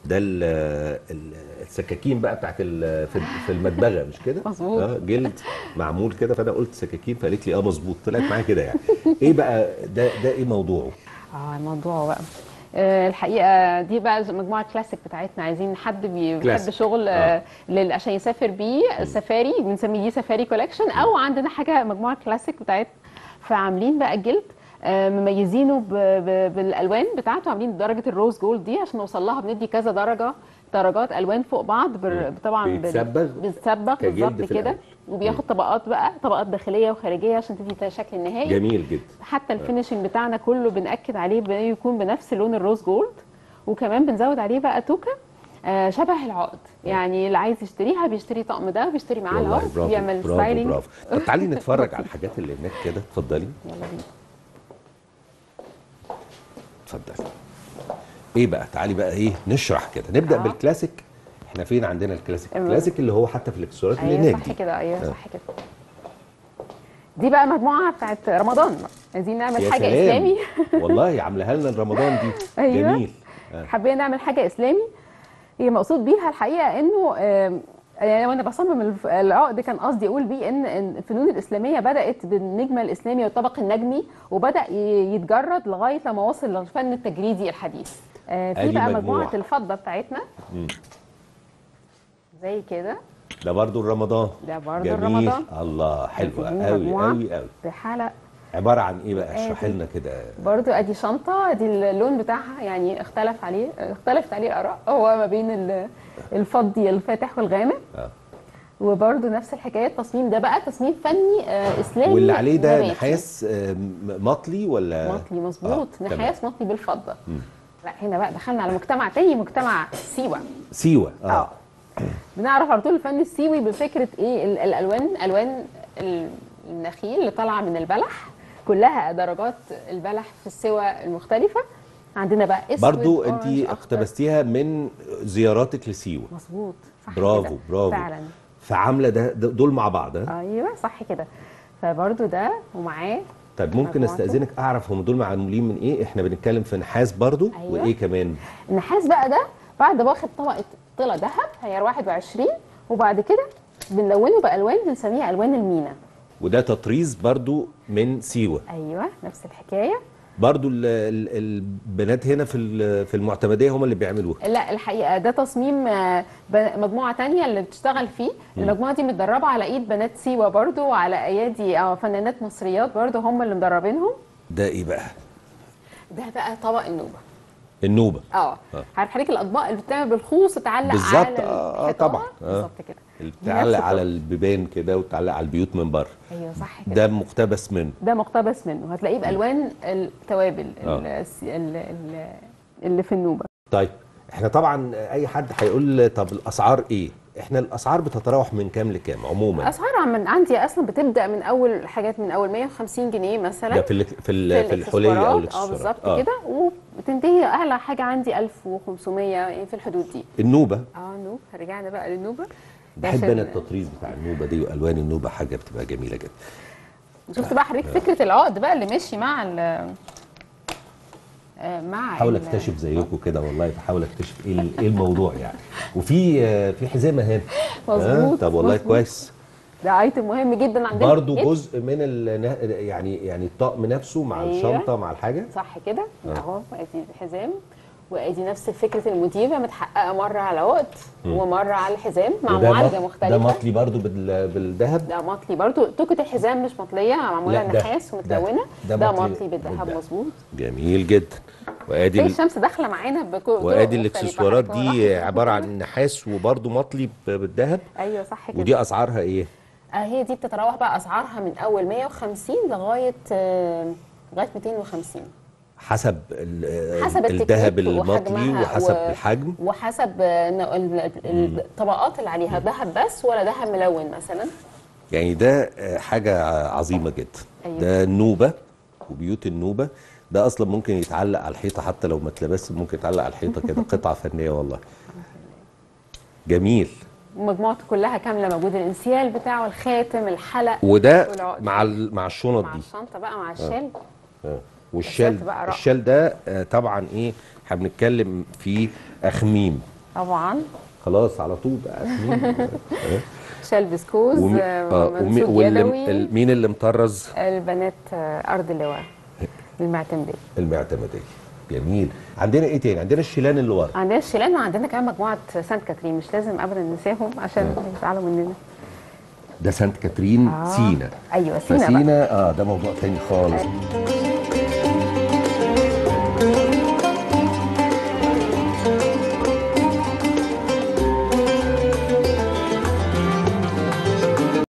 ده ال- ال- السكاكين بقى بتاعت ال- في في المدبغه مش كده؟ مظبوط. اه جلد معمول كده فانا قلت سكاكين فقالت لي اه مظبوط طلعت معايا كده يعني ايه بقى ده ده ايه موضوعه؟ اه الموضوع بقى آه، الحقيقه دي بقى مجموعه كلاسيك بتاعتنا عايزين حد بي- بيحب كلاسيك. شغل آه. لل- عشان يسافر بيه سفاري بنسميه دي سفاري كولكشن او عندنا حاجه مجموعه كلاسيك بتاعتنا فعاملين بقى جلد آه، مميزينه ب- ب- بالالوان بتاعته عاملين درجه الروز جولد دي عشان نوصل لها بندي كذا درجه درجات الوان فوق بعض بر- طبعا بال- بيتسبغ بيتسبغ كجلد بالظبط في كده الأول. وبياخد طبقات بقى طبقات داخليه وخارجيه عشان تدي شكل النهائي جميل جدا حتى الفينشنج بتاعنا كله بنأكد عليه بيكون بنفس لون الروز جولد وكمان بنزود عليه بقى توكه آه، شبه العقد يعني اللي عايز يشتريها بيشتري طقم ده وبيشتري معاه والله العقد برافو بيعمل برافو ستايلينج برافو طب تعالي نتفرج على الحاجات اللي هناك كده اتفضلي يلا بينا اتفضلي ايه بقى تعالي بقى ايه نشرح كده نبدا آه. بالكلاسيك احنا فين عندنا الكلاسيك أيوة. الكلاسيك اللي هو حتى في الاكسسوارات اللي ايوه هناك صح دي كده ايوه آه. صح كده دي بقى مجموعه بتاعت رمضان عايزين نعمل يا حاجه سلام. اسلامي والله عاملاها لنا رمضان دي أيوة. جميل آه. حبينا نعمل حاجه اسلامي هي مقصود بيها الحقيقه انه آم، يعني وانا بصمم الف- العقد كان قصدي اقول بيه ان إن الفنون الاسلاميه بدات بالنجمه الاسلامي والطبق النجمي وبدا ي- يتجرد لغايه لما وصل للفن التجريدي الحديث آه، في أدي بقى مجموعة. مجموعه الفضه بتاعتنا مم. زي كده ده برضو الرمضان ده برضو جميل. الرمضان. الله حلو دي قوي مجموعة. قوي قوي بحلق عباره عن ايه بقى آدي. اشرحي لنا كده برضو ادي شنطه ادي اللون بتاعها يعني اختلف عليه اختلفت عليه الاراء هو ما بين ال- الفضي الفاتح والغامق آه. وبرضو نفس الحكايه التصميم ده بقى تصميم فني آه اسلامي واللي عليه ده نباتي. نحاس آه، م- مطلي ولا مطلي مظبوط آه، تمام. نحاس مطلي بالفضه لا هنا بقى دخلنا على مجتمع تاني مجتمع سيوه سيوه اه اه بنعرف على طول الفن السيوي بفكره ايه ال- الالوان الوان ال- النخيل اللي طالعه من البلح كلها درجات البلح في السوى المختلفه عندنا بقى اسود برضو أورنج، انت أخضر. اقتبستيها من زياراتك لسيوه مظبوط صح برافو كده. برافو فعلا فعامله ده ده- دول مع بعض ها ايوه صح كده فبرضو ده ومعاه طب ممكن مجموعته. استاذنك اعرف هم دول معمولين من ايه احنا بنتكلم في نحاس برضو أيوة. وايه كمان النحاس بقى ده بعد ما واخد طبقه طلة ذهب هي 21 وبعد كده بنلونه بالوان بنسميها الوان المينا وده تطريز برضو من سيوه ايوه نفس الحكايه برضو ال- ال- البنات هنا في ال- في المعتمديه هم اللي بيعملوها لا الحقيقه ده تصميم آه، ب- مجموعه تانية اللي بتشتغل فيه المجموعه دي متدربه على ايد بنات سيوه برضو وعلى ايادي اه فنانات مصريات برضو هم اللي مدربينهم ده ايه بقى ده بقى طبق النوبه النوبه اه آه. عارف حضرتك الاطباق اللي بتتعمل بالخوص تتعلق بالظبط، على آه، آه، الحيطان؟ طبعا، آه. بالظبط كده اللي نفس بتعلق على الطبق. البيبان كده وتعلق على البيوت من بره ايوه صح كده ده مقتبس منه ده مقتبس منه هتلاقيه بالوان التوابل آه. ال- الس- ال- ال- اللي في النوبه طيب احنا طبعا اي حد هيقول طب الاسعار ايه احنا الاسعار بتتراوح من كام لكام عموما اسعار من عندي اصلا بتبدا من اول حاجات من اول 150 جنيه مثلا ده في ال- في ال- في الحليه او اه الاكسسوارات بالظبط كده وبتنتهي اعلى حاجه عندي 1500 يعني في الحدود دي النوبه اه نوب رجعنا بقى للنوبه بحب عشان- انا التطريز بتاع النوبه دي والوان النوبه حاجه بتبقى جميله جدا شفت بقى حضرتك فكره العقد بقى اللي ماشي مع ال آه، مع بحاول ال- اكتشف زيكم كده والله بحاول اكتشف ايه ال- ايه الموضوع يعني وفي آه، في حزامه هنا مظبوط، طب والله مظبوط. كويس ده ايتم مهم جدا عندنا برضو جدا. جزء من ال يعني يعني الطقم نفسه مع أيوة. الشنطه مع الحاجه صح كده آه. اهو ادي الحزام وادي نفس فكره الموتيفه متحققه مره على عقد ومره على الحزام مع وده معالجه مط- مختلفه ده مطلي برضو بال- بالذهب ده مطلي برضو توكة الحزام مش مطلية معمولة لا، ده- نحاس ومتلونة ده- ده, ده ده مطلي مطلي بالذهب بالذهب. مظبوط جميل جدا وادي زي ال- الشمس داخلة معانا بكل وادي الاكسسوارات دي عباره عن نحاس وبرضو مطلي ب- بالذهب ايوه صح كده ودي اسعارها ايه آه هي دي بتتراوح بقى اسعارها من اول 150 لغايه آه لغايه 250 حسب ال- حسب الذهب التكنيك المطلي وحجمها وحسب و- الحجم وحسب آه، ن- ال- ال- الطبقات اللي عليها ذهب بس ولا ذهب ملون مثلا يعني ده آه، حاجه عظيمه جدا أيوة. ده النوبه وبيوت النوبه ده اصلا ممكن يتعلق على الحيطه حتى لو ما اتلبس ممكن يتعلق على الحيطه كده قطعه فنيه والله جميل مجموعته كلها كامله موجود الانسيال بتاعه الخاتم الحلق وده والعقد. مع ال- مع الشنط مع دي الشنطه بقى مع الشال آه. والشال الشال بقى رائع. الشال ده آه، طبعا ايه احنا بنتكلم في اخميم طبعا خلاص على طول بقى مين شال بسكوز ومي... آه، آه ومي... منسوب واللي... يدوي ال- مين اللي مطرز البنات آه، ارض اللواء المعتمديه المعتمديه جميل عندنا ايه تاني عندنا الشيلان اللي ورا عندنا الشيلان وعندنا كمان مجموعه سانت كاترين مش لازم ابدا ننساهم عشان يزعلوا مننا ده سانت كاترين آه. سينا ايوه سينا بقى فسينا اه ده موضوع تاني خالص